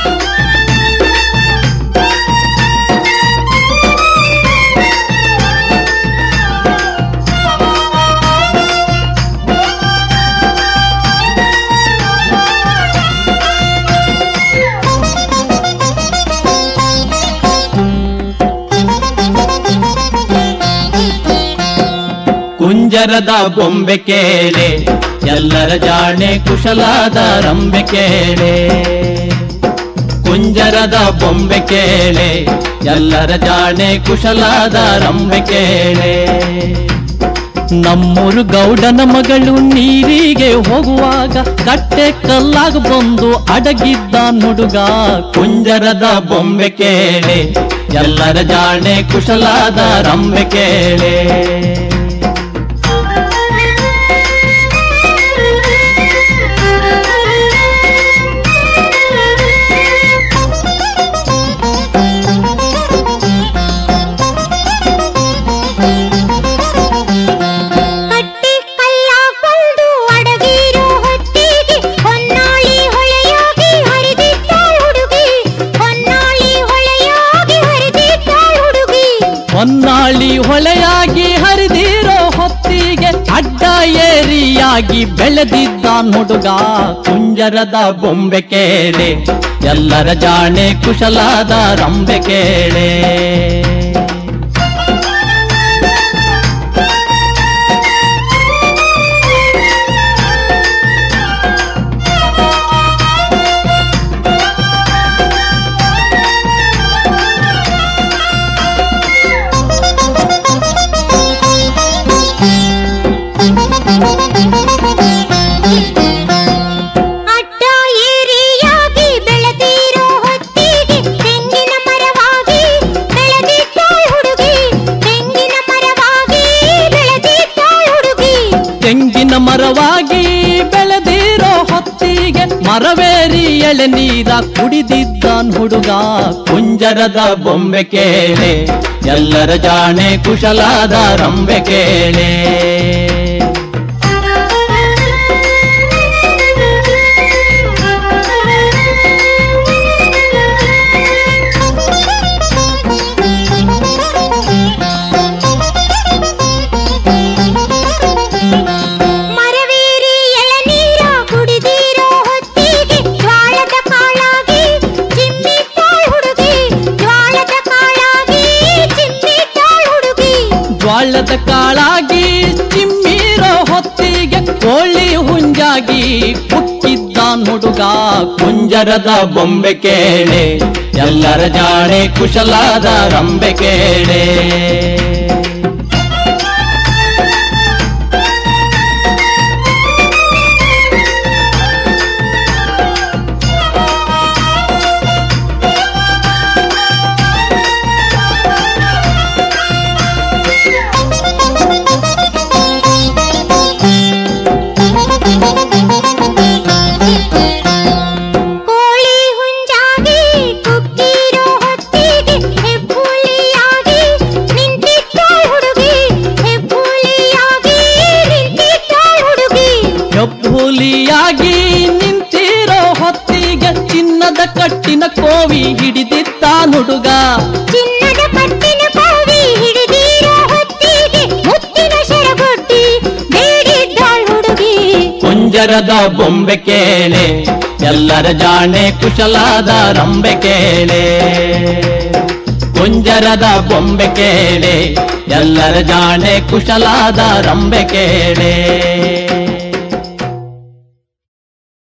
ಕುಂಜರದ ಬೊಂಬೆ ಕೇಳೆ ಎಲ್ಲರ ಜಾಣೆ ಕುಶಲಾದ ರಂಬೆ ಕೇಳೆ ಕುಂಜರದ ಬೊಂಬೆ ಕೇಳೆ ಎಲ್ಲರ ಜಾಣೆ ಕುಶಲಾದ ರಂಬೆ ಕೇಳೆ ನಮ್ಮೂರು ಗೌಡನ ಮಗಳು ನೀರಿಗೆ ಹೋಗುವಾಗ ಕಟ್ಟೆ ಕಲ್ಲಾಗ ಬಂದು ಅಡಗಿದ್ದ ನುಡುಗ ಕುಂಜರದ ಬೊಂಬೆ ಕೇಳೆ ಎಲ್ಲರ ಜಾಣೆ ಕುಶಲಾದ ರಂಬೆ ಕೇಳೆ ಕಟ್ಟಿ ಕಲ್ಲಾಕೊಂಡು ಅಡಗಿರೋ ಹೊತ್ತಿಗೆ ಹೊನ್ನಾಳಿ ಹೊಳೆಯಾಗಿ ಹರಿದಿದ್ದಾಳ್ ಹುಡುಗಿ ಹೊನ್ನಾಳಿ ಹೊಳೆಯಾಗಿ ಹರಿದಿದ್ದಾಳ್ ಹುಡುಗಿ ಹೊನ್ನಾಳಿ ಹೊಳೆಯಾಗಿ ಹರಿದಿರೋ ಹೊತ್ತಿಗೆ ಅಡ್ಡ ಏರಿಯಾಗಿ ಬೆಳೆದಿದ್ದ ಹುಡುಗ ಕುಂಜರದ ಬೊಂಬೆ ಕೇಳೆ ಎಲ್ಲರ ಜಾಣೆ ಕುಶಲಾದ ರಂಬೆ ಕೇಳೆ ಅಡ್ಡ ಏರಿಯಾಗಿ ಬೆಳೆದಿರೋ ಹೊತ್ತಿಗೆ ತೆಂಗಿನ ಮರವಾಗಿ ಬೆಳೆದಿದ್ದಾಳ್ ಹುಡುಗಿ ತೆಂಗಿನ ಮರವಾಗಿ ಬೆಳೆದಿದ್ದಾಳ್ ಹುಡುಗಿ ತೆಂಗಿನ ಮರವಾಗಿ ಬೆಳೆದಿರೋ ಹೊತ್ತಿಗೆ ಮರವೇರಿ ಎಳೆನೀರ ಕುಡಿದಿದ್ದ ಹುಡುಗ ಕುಂಜರದ ಬೊಂಬೆ ಕೇಳೆ ಎಲ್ಲರ ಜಾಣೆ ಕುಶಲಾದ ರಂಬೆ ಕೇಳೆ ಮರವೇರಿ ಎಳನೀರ ಕುಡಿದಿರೋ ಹೊತ್ತಿಗೆ ಜ್ವಾಳದ ಕಾಳಾಗಿ ಚಿಮ್ಮಿದ್ದಾಳ್ ಹುಡುಗಿ ಜ್ವಾಳದ ಕಾಳಾಗಿ ಚಿಮ್ಮಿದ್ದಾಳ್ ಹುಡುಗಿ ಜ್ವಾಳದ ಕಾಳಾಗಿ ಚಿಮ್ಮಿರೋ ಹೊತ್ತಿಗೆ ಕೋಳಿ ಹುಂಜಾಗಿ ಹುಟ್ಟಿದ್ದ ಹುಡುಗ ಕುಂಜರದ ಬೊಂಬೆ ಕೇಳೆ ಎಲ್ಲರ ಜಾಣೆ ಕುಶಲಾದ ರಂಬೆ ಕೇಳೆ ಕೋಳಿ ಹುಂಜಾಗಿ ಕುಕ್ಕಿರೋ ಹೊತ್ತಿಗೆ ಹೆಬ್ಬುಳಿಯಾಗಿ ನಿಂತಿದ್ದಾಳ್ ಹುಡುಗಿ ಹೆಬ್ಬುಳಿಯಾಗಿ ನಿಂತಿದ್ದಾಳ್ ಹುಡುಗಿ ಹೆಬ್ಬುಲಿಯಾಗಿ ನಿಂತಿರೋ ಹೊತ್ತಿಗೆ ಚಿನ್ನದ ಕಟ್ಟಿನ ಕೋವಿ ಹಿಡಿದಿದ್ದ ಹುಡುಗ ಚಿನ್ನದ ಕಟ್ಟಿನ ಕಾವಿ ಹಿಡಿದಿರೋ ಹೊತ್ತಿಗೆ ಮುತ್ತಿನ ಶರಗೊಡ್ಡಿ ಬೇಡಿದ್ದಾಳ್ ಹುಡುಗಿ ಕುಂಜರದ ಬೊಂಬೆ ಕೇಳೆ ಎಲ್ಲರ ಜಾಣೆ ಕುಶಲಾದ ರಂಬೆ ಕೇಳೆ ಕುಂಜರದ ಬೊಂಬೆ ಕೇಳೆ ಎಲ್ಲರ ಜಾಣೆ ಕುಶಲಾದ ರಂಬೆ ಕೇಳೆ